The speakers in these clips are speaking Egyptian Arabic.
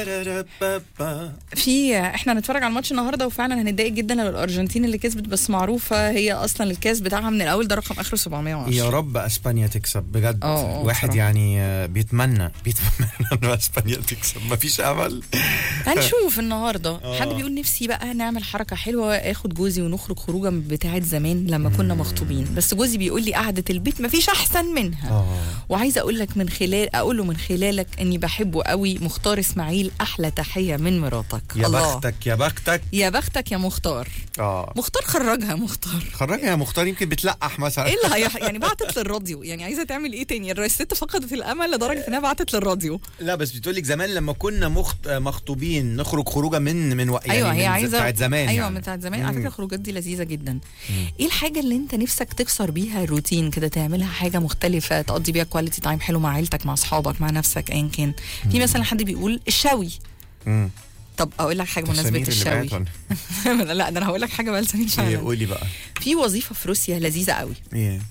في احنا هنتفرج على الماتش النهارده وفعلا هنتضايق جدا لو الارجنتين اللي كسبت بس معروفه هي اصلا الكاس بتاعها من الاول ده رقم اخره 710 يا رب اسبانيا تكسب بجد اه، اه، الواحد بصراحة. يعني آه، بيتمنى بيتمنى ان اسبانيا تكسب مفيش امل هنشوف النهارده اه. حد بيقول نفسي بقى نعمل حركه حلوه اخد جوزي ونخرج خروجه بتاعه زمان لما كنا مخطوبين بس جوزي بيقول لي قعده البيت مفيش احسن منها اه وعايزه اقول لك من خلال اقول له من خلالك اني بحبه قوي مختار اسماعيل احلى تحيه من مراتك يا الله. بختك يا بختك يا بختك يا مختار اه مختار خرجها مختار خرجها يا مختار يمكن بتلقح مثلا ايه اللي هيح... يعني بعتت للراديو يعني عايزه تعمل ايه تاني الست فقدت الامل لدرجه انها بعتت للراديو لا بس بتقول لك زمان لما كنا مخت... مخطوبين نخرج خروجه من من وق... يعني ايوه هي من عايزه بتاعت زمان ايوه يعني. بتاعت زمان على مم. فكره الخروجات دي لذيذه جدا ايه الحاجه اللي انت نفسك تكسر بيها الروتين كده تعملها حاجه مختلفه تقضي بيها كواليتي تايم حلو مع عيلتك مع اصحابك مع نفسك ايا كان في مثلا حد بيقول الشوي مم. طب اقول لك حاجه ده بمناسبه سمير اللي بعت الشوي ولا- لا ده انا هقول لك حاجه بقى لسمير ايه فعلا قولي بقى في وظيفه في روسيا لذيذه قوي ايه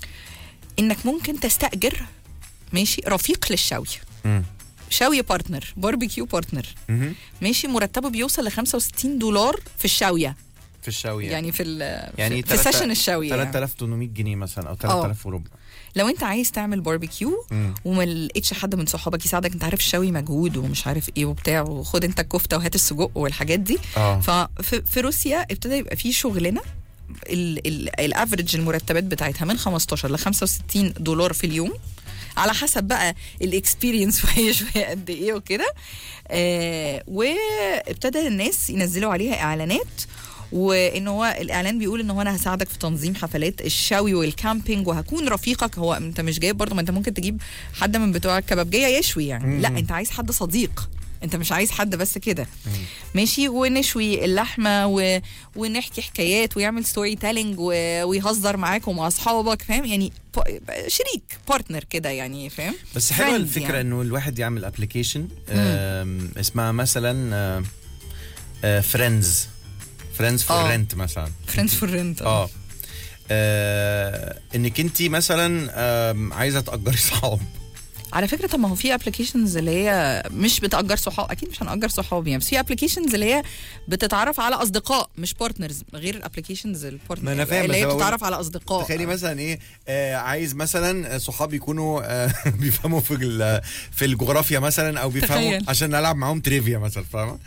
انك ممكن تستاجر ماشي رفيق للشوي مم. شوي بارتنر باربيكيو بارتنر مهم. ماشي مرتبه بيوصل ل 65 دولار في الشاويه في الشاوية يعني في ال يعني في, في تلاتة- سيشن الشوي يعني. 3800 جنيه مثلا او 3000 وربع لو انت عايز تعمل باربيكيو مم. وما لقيتش حد من صحابك يساعدك انت عارف الشوي مجهود ومش عارف ايه وبتاع وخد انت الكفته وهات السجق والحاجات دي اه ففي في روسيا ابتدى يبقى في شغلانه ال- ال- الافرج المرتبات بتاعتها من 15 ل 65 دولار في اليوم على حسب بقى الاكسبيرينس وهي شويه قد ايه وكده آه وابتدى الناس ينزلوا عليها اعلانات وان هو الاعلان بيقول ان هو انا هساعدك في تنظيم حفلات الشوي والكامبينج وهكون رفيقك هو انت مش جايب برضه ما انت ممكن تجيب حد من بتوع الكبابجيه يشوي يعني مم. لا انت عايز حد صديق انت مش عايز حد بس كده ماشي ونشوي اللحمه و... ونحكي حكايات ويعمل ستوري تيلينج و... ويهزر معاك ومع اصحابك فاهم يعني ب... شريك بارتنر كده يعني فاهم بس حلوه friend الفكره يعني. انه الواحد يعمل ابلكيشن اسمها مثلا فريندز فريندز فور آه. رنت مثلا فريندز فور رنت اه آه، انك انت مثلا آم، عايزه تاجري صحاب على فكره طب ما هو في ابلكيشنز اللي هي مش بتاجر صحاب اكيد مش هنأجر صحاب يعني بس في ابلكيشنز اللي هي بتتعرف على اصدقاء مش بارتنرز غير الابلكيشنز البارتنر ما أنا فاهم، اللي بس هي بقول- بتتعرف على اصدقاء تخيلي مثلا ايه آه عايز مثلا صحاب يكونوا آه بيفهموا في ال- في الجغرافيا مثلا او بيفهموا تخيل. عشان نلعب معاهم تريفيا مثلا فاهمه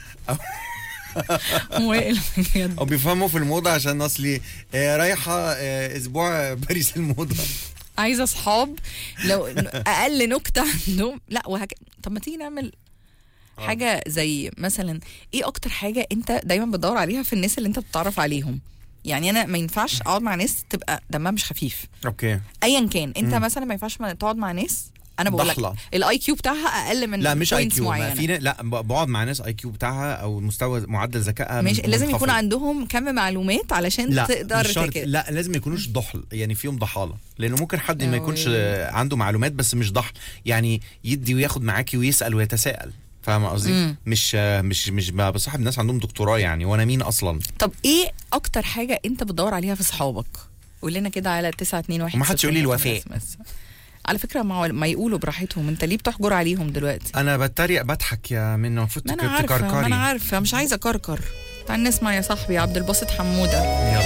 وائل بجد. او بيفهموا في الموضه عشان اصلي آه رايحه آه اسبوع باريس الموضه عايزه اصحاب لو اقل نكته عندهم لا وهك... طب ما تيجي نعمل حاجه زي مثلا ايه اكتر حاجه انت دايما بتدور عليها في الناس اللي انت بتتعرف عليهم يعني انا ما ينفعش اقعد مع ناس تبقى دمها مش خفيف اوكي ايا كان انت مم. مثلا ما ينفعش ما تقعد مع ناس انا بقول لك ضحلة. الاي كيو بتاعها اقل من لا مش اي points كيو ما معينة. في نا- لا ب- بقعد مع ناس اي كيو بتاعها او مستوى معدل ذكائها ماشي من- لازم يكون منخفض. عندهم كم معلومات علشان لا تقدر مش شرط تك- لا لازم ما يكونوش ضحل يعني فيهم ضحاله لانه ممكن حد ما أوي. يكونش آه، عنده معلومات بس مش ضحل يعني يدي وياخد معاكي ويسال ويتساءل فاهمه قصدي مم. مش آه، مش مش ب- بصاحب ناس عندهم دكتوراه يعني وانا مين اصلا طب ايه اكتر حاجه انت بتدور عليها في صحابك قول لنا كده على 921 وما حدش يقول لي الوفاء. على فكره ما, ما يقولوا براحتهم انت ليه بتحجر عليهم دلوقتي انا بتريق بضحك يا منى المفروض ما انا تك- عارفه ما انا تكركري عارفه مش عايزه كركر تعال نسمع يا صاحبي عبد الباسط حموده يلا